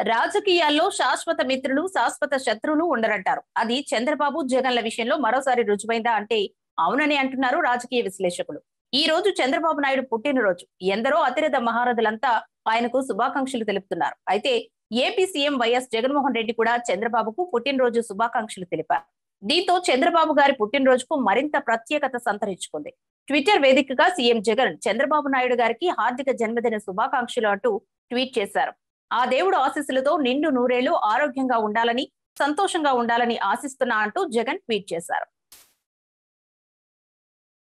రాజకీయాల్లో శాశ్వత మిత్రులు శాశ్వత శత్రువులు ఉండరంటారు అది చంద్రబాబు జగన్ల విషయంలో మరోసారి రుజువైందా అంటే అవునని అంటున్నారు రాజకీయ విశ్లేషకులు ఈ రోజు చంద్రబాబు నాయుడు పుట్టినరోజు ఎందరో అతిరథ మహారథులంతా ఆయనకు శుభాకాంక్షలు తెలుపుతున్నారు అయితే ఏపీ సీఎం వైఎస్ జగన్మోహన్ రెడ్డి కూడా చంద్రబాబుకు పుట్టినరోజు శుభాకాంక్షలు తెలిపారు దీంతో చంద్రబాబు గారి పుట్టినరోజుకు మరింత ప్రత్యేకత సంతరించుకుంది ట్విట్టర్ వేదికగా సీఎం జగన్ చంద్రబాబు నాయుడు గారికి హార్దిక జన్మదిన శుభాకాంక్షలు అంటూ ట్వీట్ చేశారు ఆ దేవుడు ఆశీస్సులతో నిండు నూరేళ్లు ఆరోగ్యంగా ఉండాలని సంతోషంగా ఉండాలని ఆశిస్తున్నా అంటూ జగన్ ట్వీట్ చేశారు